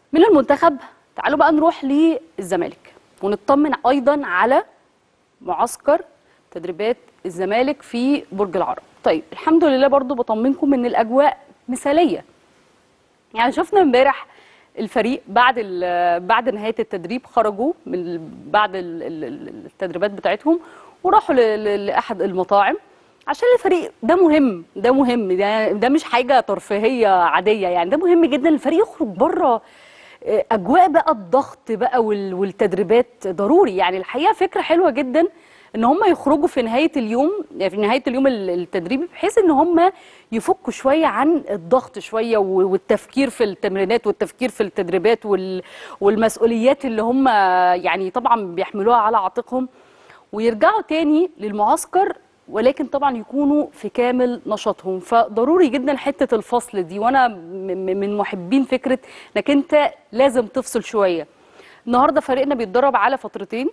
من المنتخب تعالوا بقى نروح للزمالك ونطمن ايضا على معسكر تدريبات الزمالك في برج العرب طيب الحمد لله برضو بطمنكم ان الاجواء مثاليه يعني شفنا امبارح الفريق بعد ال- بعد نهايه التدريب خرجوا من ال- بعد ال- ال- ال- التدريبات بتاعتهم وراحوا ل- ل- لاحد المطاعم عشان الفريق ده مهم ده مهم ده, ده مش حاجه ترفيهيه عاديه يعني ده مهم جدا الفريق يخرج بره اجواء بقى الضغط بقى وال- والتدريبات ضروري يعني الحقيقه فكره حلوه جدا ان هم يخرجوا في نهايه اليوم يعني في نهايه اليوم ال- التدريبي بحيث ان هم يفكوا شويه عن الضغط شويه و- والتفكير في التمرينات والتفكير في التدريبات وال- والمسؤوليات اللي هم يعني طبعا بيحملوها على عاتقهم ويرجعوا تاني للمعسكر ولكن طبعا يكونوا في كامل نشاطهم فضروري جدا حته الفصل دي وانا م- م- من محبين فكره انك انت لازم تفصل شويه النهارده فريقنا بيتدرب على فترتين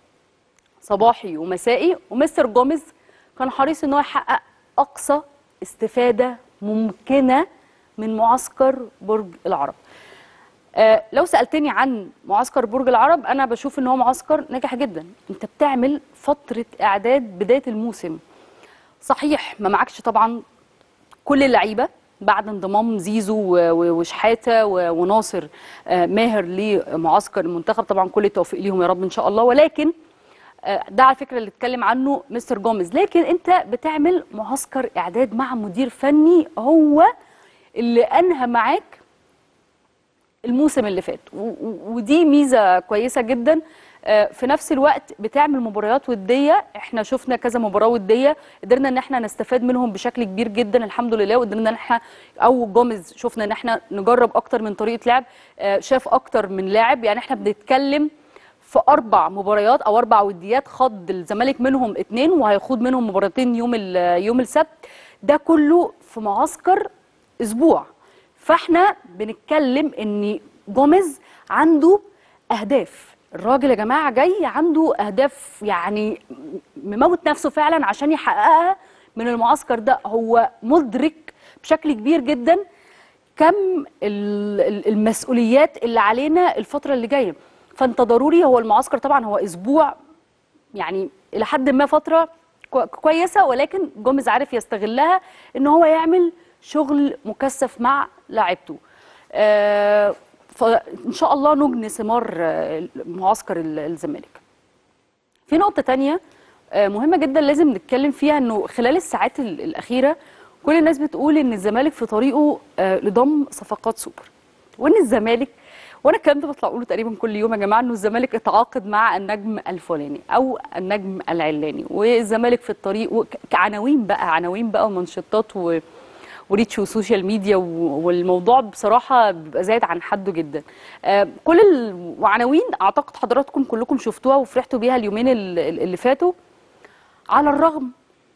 صباحي ومسائي ومستر جوميز كان حريص ان هو يحقق اقصى استفاده ممكنه من معسكر برج العرب آه، لو سالتني عن معسكر برج العرب انا بشوف ان هو معسكر ناجح جدا انت بتعمل فتره اعداد بدايه الموسم صحيح ما معكش طبعا كل اللعيبه بعد انضمام زيزو و- و- وشحاته و- وناصر آه، ماهر لمعسكر المنتخب طبعا كل التوفيق ليهم يا رب ان شاء الله ولكن آه، ده على فكره اللي اتكلم عنه مستر جوميز لكن انت بتعمل معسكر اعداد مع مدير فني هو اللي انهى معاك الموسم اللي فات و- و- ودي ميزه كويسه جدا آه، في نفس الوقت بتعمل مباريات وديه احنا شفنا كذا مباراه وديه قدرنا ان احنا نستفاد منهم بشكل كبير جدا الحمد لله وقدرنا ان احنا او جوميز شفنا ان احنا نجرب اكتر من طريقه لعب آه، شاف اكتر من لاعب يعني احنا بنتكلم في اربع مباريات او اربع وديات خض الزمالك منهم اتنين وهيخوض منهم مباراتين يوم ال- يوم السبت ده كله في معسكر اسبوع فاحنا بنتكلم ان جوميز عنده اهداف الراجل يا جماعه جاي عنده اهداف يعني مموت نفسه فعلا عشان يحققها من المعسكر ده هو مدرك بشكل كبير جدا كم ال- ال- المسؤوليات اللي علينا الفتره اللي جايه فانت ضروري هو المعسكر طبعا هو اسبوع يعني الى حد ما فتره كو- كويسه ولكن جوميز عارف يستغلها ان هو يعمل شغل مكثف مع لاعيبته آه، فان شاء الله نجني ثمار آه، معسكر ال- الزمالك في نقطه تانية آه، مهمه جدا لازم نتكلم فيها انه خلال الساعات ال- الاخيره كل الناس بتقول ان الزمالك في طريقه آه، لضم صفقات سوبر وان الزمالك وانا الكلام ده بطلع اقوله تقريبا كل يوم يا جماعه انه الزمالك اتعاقد مع النجم الفلاني او النجم العلاني والزمالك في الطريق وك- كعناوين بقى عناوين بقى ومنشطات و وريتش وسوشيال ميديا و- والموضوع بصراحه بيبقى زايد عن حده جدا آه، كل العناوين اعتقد حضراتكم كلكم شفتوها وفرحتوا بيها اليومين ال- ال- اللي فاتوا على الرغم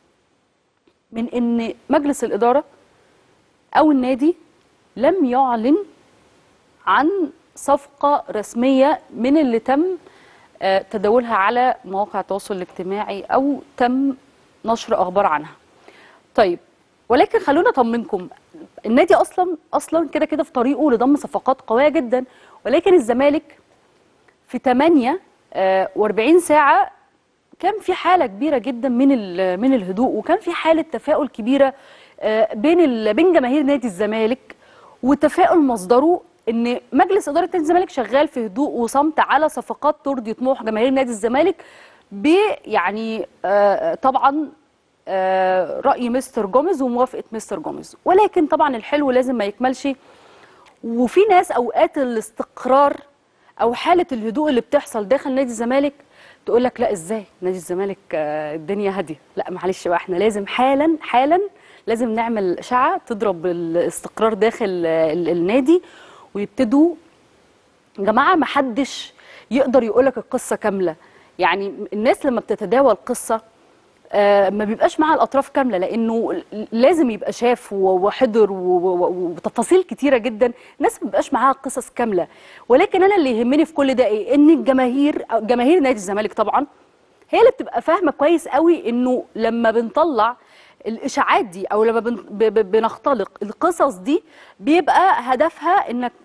من ان مجلس الاداره او النادي لم يعلن عن صفقة رسمية من اللي تم آه، تداولها على مواقع التواصل الاجتماعي أو تم نشر أخبار عنها طيب ولكن خلونا أطمنكم النادي أصلا أصلا كده كده في طريقه لضم صفقات قوية جدا ولكن الزمالك في 8 و40 ساعة كان في حالة كبيرة جدا من ال- من الهدوء وكان في حالة تفاؤل كبيرة آه، بين ال- بين جماهير نادي الزمالك وتفاؤل مصدره ان مجلس اداره نادي الزمالك شغال في هدوء وصمت على صفقات ترضي طموح جماهير نادي الزمالك ب يعني آه، طبعا آه، راي مستر جوميز وموافقه مستر جوميز ولكن طبعا الحلو لازم ما يكملش وفي ناس اوقات الاستقرار او حاله الهدوء اللي بتحصل داخل نادي الزمالك تقول لك لا ازاي نادي الزمالك آه، الدنيا هاديه لا معلش بقى احنا لازم حالا حالا لازم نعمل اشعه تضرب الاستقرار داخل آه، ال- النادي ويبتدوا يا جماعه ما حدش يقدر يقول لك القصه كامله يعني الناس لما بتتداول قصه آه، ما بيبقاش معاها الاطراف كامله لانه لازم يبقى شاف و- وحضر و- و- وتفاصيل كتيره جدا الناس ما بيبقاش معاها قصص كامله ولكن انا اللي يهمني في كل ده ايه ان الجماهير أو جماهير نادي الزمالك طبعا هي اللي بتبقى فاهمه كويس قوي انه لما بنطلع الاشاعات دي او لما بن- ب- ب- بنختلق القصص دي بيبقى هدفها انك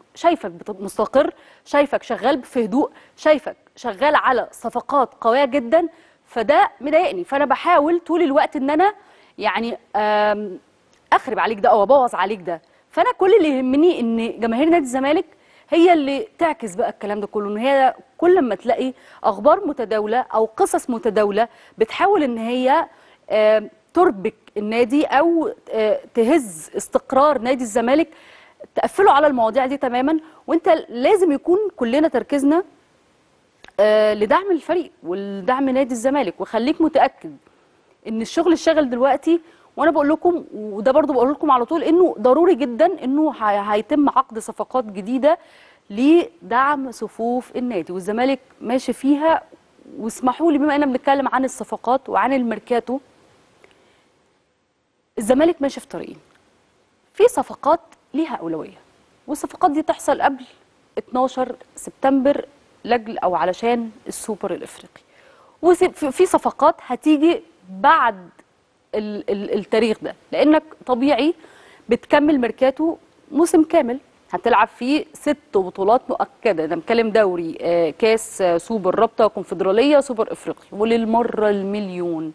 شايفك بت- مستقر شايفك شغال في هدوء شايفك شغال على صفقات قويه جدا فده مضايقني فانا بحاول طول الوقت ان انا يعني آم، اخرب عليك ده او ابوظ عليك ده فانا كل اللي يهمني ان جماهير نادي الزمالك هي اللي تعكس بقى الكلام ده كله ان هي كل ما تلاقي اخبار متداوله او قصص متداوله بتحاول ان هي آم، تربك النادي او آه، تهز استقرار نادي الزمالك تقفله على المواضيع دي تماما وانت لازم يكون كلنا تركيزنا آه، لدعم الفريق ولدعم نادي الزمالك وخليك متاكد ان الشغل الشاغل دلوقتي وانا بقول لكم وده برضو بقول لكم على طول انه ضروري جدا انه هي- هيتم عقد صفقات جديده لدعم صفوف النادي والزمالك ماشي فيها واسمحوا لي بما اننا بنتكلم عن الصفقات وعن الميركاتو الزمالك ماشي في طريقين في صفقات ليها اولويه والصفقات دي تحصل قبل 12 سبتمبر لاجل او علشان السوبر الافريقي وفي صفقات هتيجي بعد ال- ال- التاريخ ده لانك طبيعي بتكمل ميركاتو موسم كامل هتلعب فيه ست بطولات مؤكده انا بتكلم دوري آه، كاس آه، سوبر رابطه كونفدراليه سوبر افريقي وللمره المليون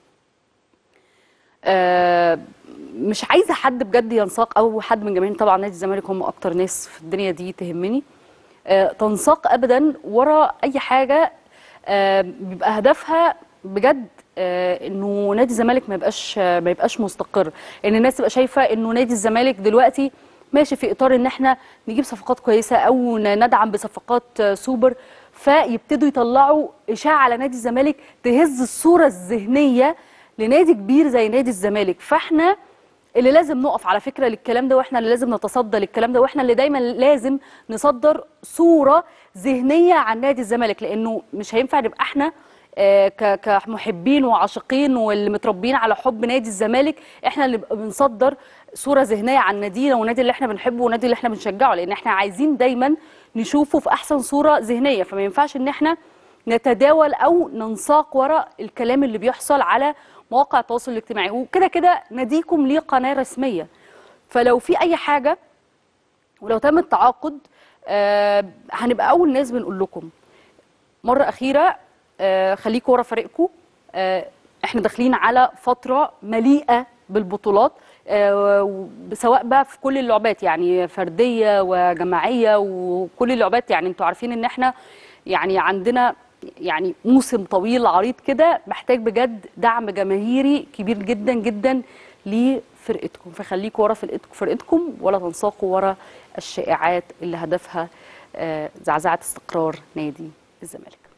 آه، مش عايزه حد بجد ينساق او حد من جماهير طبعا نادي الزمالك هم اكتر ناس في الدنيا دي تهمني آه، تنساق ابدا ورا اي حاجه آه، بيبقى هدفها بجد آه، انه نادي الزمالك ما يبقاش آه، ما يبقاش مستقر ان الناس تبقى شايفه انه نادي الزمالك دلوقتي ماشي في اطار ان احنا نجيب صفقات كويسه او ن- ندعم بصفقات آه، سوبر فيبتدوا يطلعوا اشاعه على نادي الزمالك تهز الصوره الذهنيه لنادي كبير زي نادي الزمالك فاحنا اللي لازم نقف على فكره للكلام ده واحنا اللي لازم نتصدى للكلام ده واحنا اللي دايما لازم نصدر صوره ذهنيه عن نادي الزمالك لانه مش هينفع نبقى احنا آه، ك- كمحبين وعاشقين واللي متربيين على حب نادي الزمالك احنا اللي نبقى بنصدر صوره ذهنيه عن نادينا والنادي اللي احنا بنحبه والنادي اللي احنا بنشجعه لان احنا عايزين دايما نشوفه في احسن صوره ذهنيه فما ينفعش ان احنا نتداول او ننساق وراء الكلام اللي بيحصل على مواقع التواصل الاجتماعي وكده كده ناديكم ليه قناه رسميه فلو في اي حاجه ولو تم التعاقد آه هنبقى اول ناس بنقول لكم مره اخيره آه خليكوا ورا فريقكم آه احنا داخلين على فتره مليئه بالبطولات آه و- سواء بقى في كل اللعبات يعني فرديه وجماعيه وكل اللعبات يعني انتوا عارفين ان احنا يعني عندنا يعني موسم طويل عريض كده محتاج بجد دعم جماهيري كبير جدا جدا لفرقتكم فخليكوا ورا فرقتكم فرقتكم ولا تنساقوا ورا الشائعات اللي هدفها آه، زعزعه استقرار نادي الزمالك